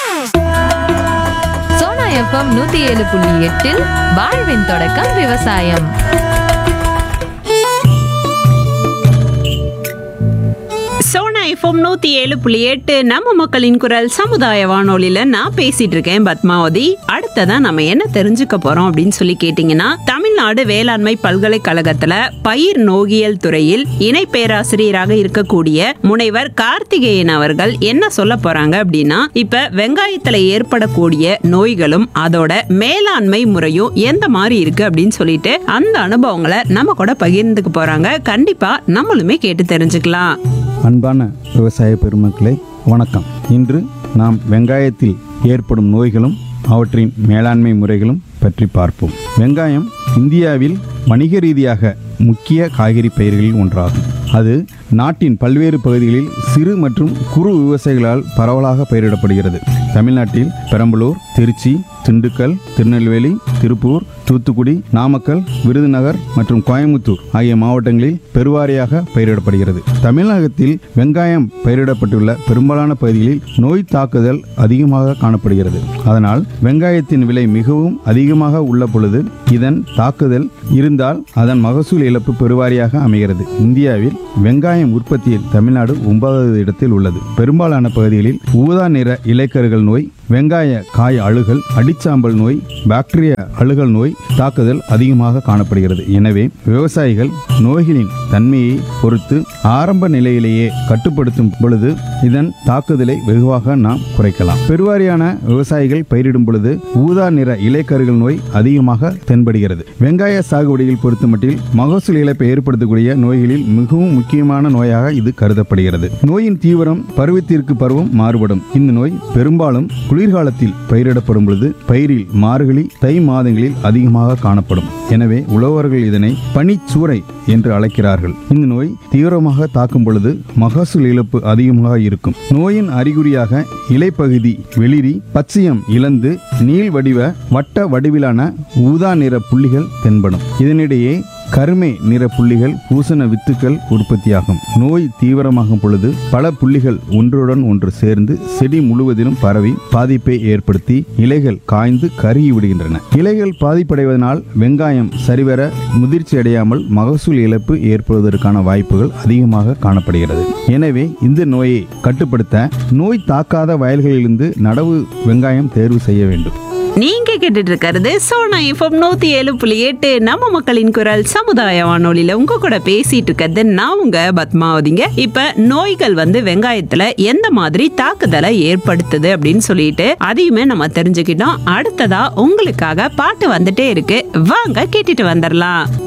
Sona FM நூத்தி ஏழு புள்ளி எட்டில் வாழ்வின் தொடக்கம் விவசாயம் சோனா எஃப்எம் நூத்தி ஏழு புள்ளி எட்டு நம்ம மக்களின் குரல் சமுதாய வானொலியில நான் பேசிட்டு இருக்கேன் பத்மாவதி அடுத்ததா நம்ம என்ன தெரிஞ்சுக்க போறோம் அப்படின்னு சொல்லி கேட்டீங்கன்னா தமிழ்நாடு வேளாண்மை பல்கலைக்கழகத்துல பயிர் நோகியல் துறையில் இணை பேராசிரியராக இருக்கக்கூடிய முனைவர் கார்த்திகேயன் அவர்கள் என்ன சொல்ல போறாங்க அப்படின்னா இப்ப வெங்காயத்துல ஏற்படக்கூடிய நோய்களும் அதோட மேலாண்மை முறையும் எந்த மாதிரி இருக்கு அப்படின்னு சொல்லிட்டு அந்த அனுபவங்களை நம்ம கூட பகிர்ந்துக்க போறாங்க கண்டிப்பா நம்மளுமே கேட்டு தெரிஞ்சுக்கலாம் அன்பான விவசாய பெருமக்களே வணக்கம் இன்று நாம் வெங்காயத்தில் ஏற்படும் நோய்களும் அவற்றின் மேலாண்மை முறைகளும் பற்றி பார்ப்போம் வெங்காயம் இந்தியாவில் வணிக ரீதியாக முக்கிய காய்கறி பயிர்களில் ஒன்றாகும் அது நாட்டின் பல்வேறு பகுதிகளில் சிறு மற்றும் குறு விவசாயிகளால் பரவலாக பயிரிடப்படுகிறது தமிழ்நாட்டில் பெரம்பலூர் திருச்சி திண்டுக்கல் திருநெல்வேலி திருப்பூர் தூத்துக்குடி நாமக்கல் விருதுநகர் மற்றும் கோயம்புத்தூர் ஆகிய மாவட்டங்களில் பெருவாரியாக பயிரிடப்படுகிறது தமிழகத்தில் வெங்காயம் பயிரிடப்பட்டுள்ள பெரும்பாலான பகுதிகளில் நோய் தாக்குதல் அதிகமாக காணப்படுகிறது அதனால் வெங்காயத்தின் விலை மிகவும் அதிகமாக உள்ள பொழுது இதன் தாக்குதல் இருந்தால் அதன் மகசூல் இழப்பு பெருவாரியாக அமைகிறது இந்தியாவில் வெங்காயம் உற்பத்தியில் தமிழ்நாடு ஒன்பதாவது இடத்தில் உள்ளது பெரும்பாலான பகுதிகளில் ஊதா நிற இலைக்கருகள் நோய் வெங்காய காய் அழுகல் அடிச்சாம்பல் நோய் பாக்டீரியா அழுகல் நோய் தாக்குதல் அதிகமாக காணப்படுகிறது எனவே விவசாயிகள் நோய்களின் தன்மையை பொறுத்து ஆரம்ப நிலையிலேயே கட்டுப்படுத்தும் பொழுது இதன் தாக்குதலை வெகுவாக நாம் குறைக்கலாம் பெருவாரியான விவசாயிகள் பயிரிடும் பொழுது ஊதா நிற இலைக்கருகள் நோய் அதிகமாக தென்படுகிறது வெங்காய சாகுபடியில் பொறுத்தமட்டில் மகசூல் இழப்பை ஏற்படுத்தக்கூடிய நோய்களில் மிகவும் முக்கியமான நோயாக இது கருதப்படுகிறது நோயின் தீவிரம் பருவத்திற்கு பருவம் மாறுபடும் இந்த நோய் பெரும்பாலும் குளிர்காலத்தில் பயிரிடப்படும் பொழுது பயிரில் மார்கழி தை மாதங்களில் அதிகமாக காணப்படும் எனவே உழவர்கள் இதனை பனிச்சூறை என்று அழைக்கிறார்கள் இந்த நோய் தீவிரமாக தாக்கும் பொழுது மகசூல் இழப்பு அதிகமாக இருக்கும் நோயின் அறிகுறியாக இலைப்பகுதி வெளிரி பச்சையம் இழந்து நீள் வடிவ வட்ட வடிவிலான ஊதா நிற புள்ளிகள் தென்படும் இதனிடையே கருமை நிற புள்ளிகள் பூசண வித்துக்கள் உற்பத்தியாகும் நோய் தீவிரமாகும் பொழுது பல புள்ளிகள் ஒன்றுடன் ஒன்று சேர்ந்து செடி முழுவதிலும் பரவி பாதிப்பை ஏற்படுத்தி இலைகள் காய்ந்து கருகி விடுகின்றன இலைகள் பாதிப்படைவதனால் வெங்காயம் சரிவர முதிர்ச்சி அடையாமல் மகசூல் இழப்பு ஏற்படுவதற்கான வாய்ப்புகள் அதிகமாக காணப்படுகிறது எனவே இந்த நோயை கட்டுப்படுத்த நோய் தாக்காத வயல்களிலிருந்து நடவு வெங்காயம் தேர்வு செய்ய வேண்டும் நீங்க கேட்டுட்டு இருக்கிறது சோனா எஃப்எம் நூத்தி ஏழு புள்ளி எட்டு நம்ம மக்களின் குரல் சமுதாய வானொலியில உங்க கூட பேசிட்டு இருக்கிறது நான் உங்க பத்மாவதிங்க இப்ப நோய்கள் வந்து வெங்காயத்துல எந்த மாதிரி தாக்குதலை ஏற்படுத்துது அப்படின்னு சொல்லிட்டு அதையுமே நம்ம தெரிஞ்சுக்கிட்டோம் அடுத்ததா உங்களுக்காக பாட்டு வந்துட்டே இருக்கு வாங்க கேட்டுட்டு வந்துடலாம்